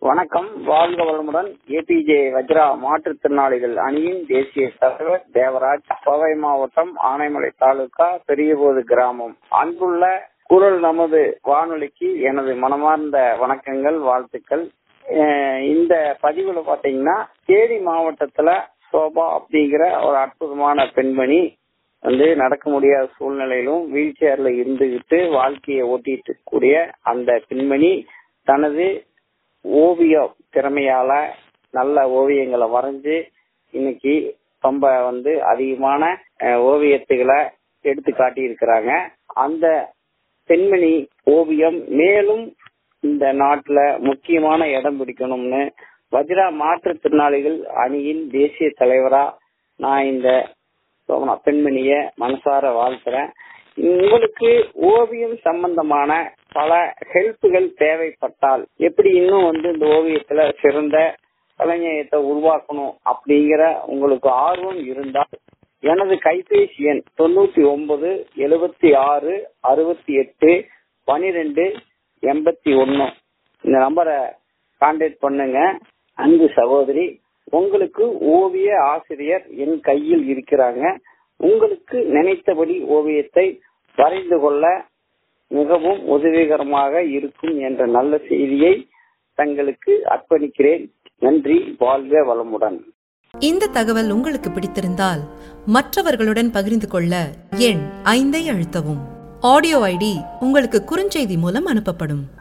வணக்கம் வாழ்க வளமுடன் ஏபிஜே வஜ்ரா மாற்றுத்திறனாளிகள் அணியின் தேசிய தலைவர் தேவராஜ் கோவை மாவட்டம் ஆனைமலை தாலுகா பெரியபோது கிராமம் அன்புள்ள குரல் நமது வானொலிக்கு எனது மனமார்ந்த வணக்கங்கள் வாழ்த்துக்கள் அஹ் இந்த பதிவுல பாத்தீங்கன்னா தேனி மாவட்டத்துல சோபா அப்படிங்கிற ஒரு அற்புதமான பெண்மணி வந்து நடக்க முடியாத சூழ்நிலையிலும் வீல் சேர்ல இருந்துகிட்டு வாழ்க்கையை ஓட்டிட்டு கூடிய அந்த பெண்மணி தனது ஓவிய திறமையால நல்ல ஓவியங்களை வரைஞ்சு இன்னைக்கு ரொம்ப வந்து அதிகமான அஹ், ஓவியத்துகளை எடுத்து காட்டி இருக்கிறாங்க அந்த பெண்மணி ஓவியம் மேலும் இந்த நாட்டுல முக்கியமான இடம் பிடிக்கணும்னு வஜ்ரா மாற்றுத்திறனாளிகள் அணியின் தேசிய தலைவரா நான் இந்த சோமனா பெண்மணிய மனசார வாழ்த்துறேன் உங்களுக்கு ஓவியம் சம்பந்தமான பல ஹெல்ப்புகள் தேவைப்பட்டால் எப்படி இன்னும் வந்து இந்த ஓவியத்துல சிறந்த கலைஞயத்தை உருவாக்கணும் அப்படிங்கிற உங்களுக்கு ஆர்வம் இருந்தால் எனது கைபேசி எண் தொண்ணூத்தி ஒன்பது எழுபத்தி ஆறு அறுபத்தி எட்டு பனிரெண்டு எண்பத்தி ஒன்னு இந்த நம்பரை கான்டாக்ட் பண்ணுங்க அன்பு சகோதரி உங்களுக்கு ஓவிய ஆசிரியர் என் கையில் இருக்கிறாங்க உங்களுக்கு நினைத்தபடி ஓவியத்தை வரைந்து கொள்ள மிகவும் உதவிகரமாக இருக்கும் என்ற நல்ல செய்தியை தங்களுக்கு அர்ப்பணிக்கிறேன் நன்றி வாழ்க வளமுடன் இந்த தகவல் உங்களுக்கு பிடித்திருந்தால் மற்றவர்களுடன் பகிர்ந்து கொள்ள எண் ஐந்தை அழுத்தவும் ஆடியோ ஐடி உங்களுக்கு குறுஞ்செய்தி மூலம் அனுப்பப்படும்